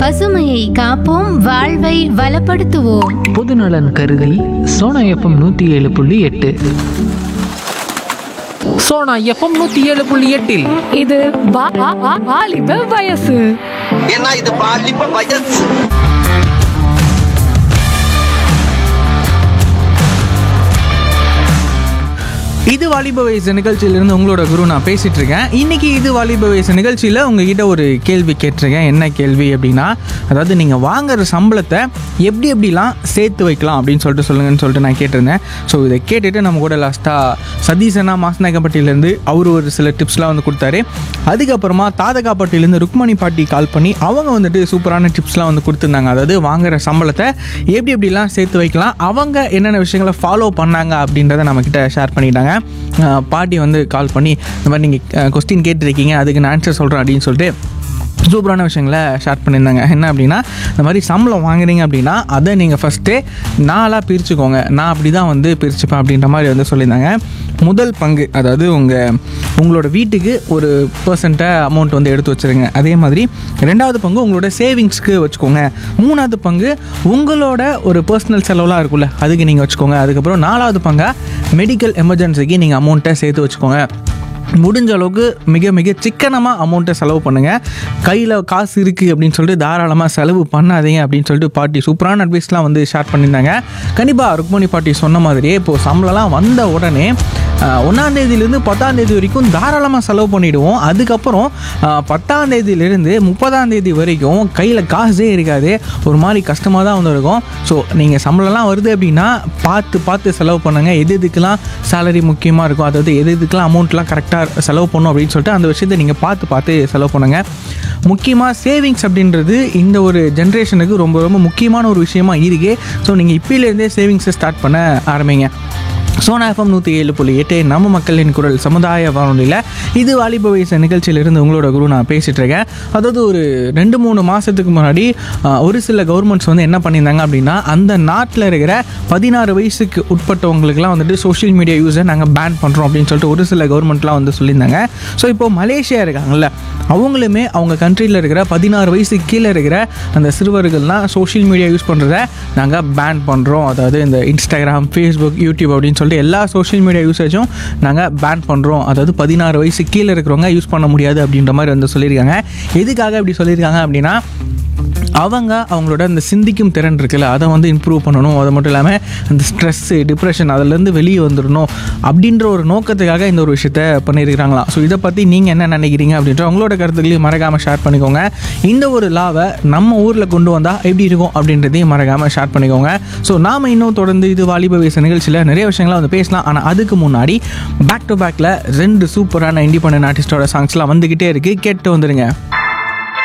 பசுமையை காப்போம் வாழ்வை வளப்படுத்துவோம் பொதுநலன் கருதி சோனா எஃப்எம் நூற்றி ஏழு புள்ளி எட்டு சோனா எஃப்எம் நூற்றி ஏழு புள்ளி எட்டில் இது வா- வா- வா- வாலிப வயசு ஏன்னா இது பாலிப்ப வயசு இது வாலிப வயசு நிகழ்ச்சியிலிருந்து உங்களோட குரு நான் பேசிட்டு இருக்கேன் இன்னைக்கு இது வாலிப வயசு நிகழ்ச்சியில் உங்ககிட்ட ஒரு கேள்வி கேட்டிருக்கேன் என்ன கேள்வி அப்படின்னா அதாவது நீங்கள் வாங்குற சம்பளத்தை எப்படி எப்படிலாம் சேர்த்து வைக்கலாம் அப்படின்னு சொல்லிட்டு சொல்லுங்கன்னு சொல்லிட்டு நான் கேட்டிருந்தேன் ஸோ இதை கேட்டுட்டு நம்ம கூட லாஸ்ட்டாக சதீசனா மாசநாயக்கப்பட்டியிலேருந்து அவர் ஒரு சில டிப்ஸ்லாம் வந்து கொடுத்தாரு அதுக்கப்புறமா தாதகாப்பட்டியிலேருந்து ருக்மணி பாட்டி கால் பண்ணி அவங்க வந்துட்டு சூப்பரான டிப்ஸ்லாம் வந்து கொடுத்துருந்தாங்க அதாவது வாங்குற சம்பளத்தை எப்படி எப்படிலாம் சேர்த்து வைக்கலாம் அவங்க என்னென்ன விஷயங்களை ஃபாலோ பண்ணாங்க அப்படின்றத நம்மக்கிட்ட ஷேர் பண்ணிட்டாங்க அஹ் பாட்டி வந்து கால் பண்ணி இந்த மாதிரி நீங்கள் கொஸ்டின் கேட்டிருக்கீங்க அதுக்கு நான் ஆன்சர் சொல்கிறேன் அப்படின்னு சொல்லிட்டு சூப்பரான விஷயங்களை ஷேர் பண்ணியிருந்தாங்க என்ன அப்படின்னா இந்த மாதிரி சம்பளம் வாங்குறீங்க அப்படின்னா அதை நீங்கள் ஃபஸ்ட்டு நாளாக பிரிச்சுக்கோங்க நான் அப்படி தான் வந்து பிரிச்சுப்பேன் அப்படின்ற மாதிரி வந்து சொல்லியிருந்தாங்க முதல் பங்கு அதாவது உங்கள் உங்களோட வீட்டுக்கு ஒரு பர்சன்ட்டை அமௌண்ட் வந்து எடுத்து வச்சுருங்க அதே மாதிரி ரெண்டாவது பங்கு உங்களோட சேவிங்ஸ்க்கு வச்சுக்கோங்க மூணாவது பங்கு உங்களோட ஒரு பர்சனல் செலவுலாம் இருக்குல்ல அதுக்கு நீங்கள் வச்சுக்கோங்க அதுக்கப்புறம் நாலாவது பங்கா மெடிக்கல் எமர்ஜென்சிக்கு நீங்கள் அமௌண்ட்டை சேர்த்து வச்சுக்கோங்க முடிஞ்ச அளவுக்கு மிக மிக சிக்கனமாக அமௌண்ட்டை செலவு பண்ணுங்கள் கையில் காசு இருக்குது அப்படின்னு சொல்லிட்டு தாராளமாக செலவு பண்ணாதீங்க அப்படின்னு சொல்லிட்டு பாட்டி சூப்பரான அட்வைஸ்லாம் வந்து ஷேர் பண்ணியிருந்தாங்க கண்டிப்பாக ருக்மணி பாட்டி சொன்ன மாதிரியே இப்போது சம்பளம்லாம் வந்த உடனே ஒன்றாந்தேதியிலேருந்து பத்தாந்தேதி வரைக்கும் தாராளமாக செலவு பண்ணிவிடுவோம் அதுக்கப்புறம் ஆஹ், பத்தாம் தேதியிலேருந்து முப்பதாம் தேதி வரைக்கும் கையில் காசே இருக்காது ஒரு மாதிரி கஷ்டமாக தான் வந்து இருக்கும் ஸோ நீங்கள் சம்பளம்லாம் வருது அப்படின்னா பார்த்து பார்த்து செலவு பண்ணுங்கள் எது எதுக்கெல்லாம் சேலரி முக்கியமாக இருக்கும் அதாவது எது எதுக்கெல்லாம் அமௌண்ட்லாம் கரெக்டாக செலவு பண்ணணும் அப்படின்னு சொல்லிட்டு அந்த விஷயத்தை நீங்கள் பார்த்து பார்த்து செலவு பண்ணுங்கள் முக்கியமாக சேவிங்ஸ் அப்படின்றது இந்த ஒரு ஜென்ரேஷனுக்கு ரொம்ப ரொம்ப முக்கியமான ஒரு விஷயமா இருக்கு ஸோ நீங்கள் இப்போலேருந்தே சேவிங்ஸை ஸ்டார்ட் பண்ண ஆரம்பிங்க சோனா எஃப்எம் நூற்றி ஏழு புள்ளி எட்டு நம்ம மக்களின் குரல் சமுதாய வானொலியில் இது வாலிப வயசு நிகழ்ச்சியிலிருந்து உங்களோட குரு நான் பேசிகிட்டு இருக்கேன் அதாவது ஒரு ரெண்டு மூணு மாதத்துக்கு முன்னாடி ஆஹ், ஒரு சில கவர்மெண்ட்ஸ் வந்து என்ன பண்ணியிருந்தாங்க அப்படின்னா அந்த நாட்டில் இருக்கிற பதினாறு வயசுக்கு உட்பட்டவங்களுக்குலாம் வந்துட்டு சோஷியல் மீடியா யூஸை நாங்கள் பேன் பண்ணுறோம் அப்படின்னு சொல்லிட்டு ஒரு சில கவர்மெண்ட்லாம் வந்து சொல்லியிருந்தாங்க ஸோ இப்போ மலேசியா இருக்காங்கல்ல அவங்களுமே அவங்க கண்ட்ரியில் இருக்கிற பதினாறு வயசுக்கு கீழே இருக்கிற அந்த சிறுவர்கள்லாம் சோஷியல் மீடியா யூஸ் பண்ணுறத நாங்கள் பேன் பண்ணுறோம் அதாவது இந்த இன்ஸ்டாகிராம் ஃபேஸ்புக் யூடியூப் அப்படின்னு சொல்லிட்டு எல்லா சோஷியல் மீடியா யூசேஜும் நாங்கள் பேன் பண்ணுறோம் அதாவது பதினாறு வயசு கீழே இருக்கிறவங்க யூஸ் பண்ண முடியாது அப்படின்ற மாதிரி வந்து சொல்லியிருக்காங்க எதுக்காக இப்படி சொல்லியிருக்காங்க அப்படின்னா அவங்க அவங்களோட அந்த சிந்திக்கும் திறன் இருக்குல்ல அதை வந்து இம்ப்ரூவ் பண்ணணும் அது மட்டும் இல்லாமல் அந்த ஸ்ட்ரெஸ்ஸு டிப்ரெஷன் அதுலேருந்து வெளியே வந்துடணும் அப்படின்ற ஒரு நோக்கத்துக்காக இந்த ஒரு விஷயத்த பண்ணியிருக்கிறாங்களாம் ஸோ இதை பற்றி நீங்கள் என்ன நினைக்கிறீங்க அப்படின்ற உங்களோட கருத்துக்களையும் மறக்காமல் ஷேர் பண்ணிக்கோங்க இந்த ஒரு லாவை நம்ம ஊரில் கொண்டு வந்தால் எப்படி இருக்கும் அப்படின்றதையும் மறக்காமல் ஷேர் பண்ணிக்கோங்க ஸோ நாம் இன்னும் தொடர்ந்து இது வாலிப வயசு நிகழ்ச்சியில் நிறைய விஷயங்களை வந்து பேசலாம் ஆனால் அதுக்கு முன்னாடி பேக் டு பேக்கில் ரெண்டு சூப்பரான இண்டிபெண்டன்ட் ஆர்டிஸ்டோட சாங்ஸ்லாம் வந்துக்கிட்டே இருக்குது கேட்டு வந்துடுங்க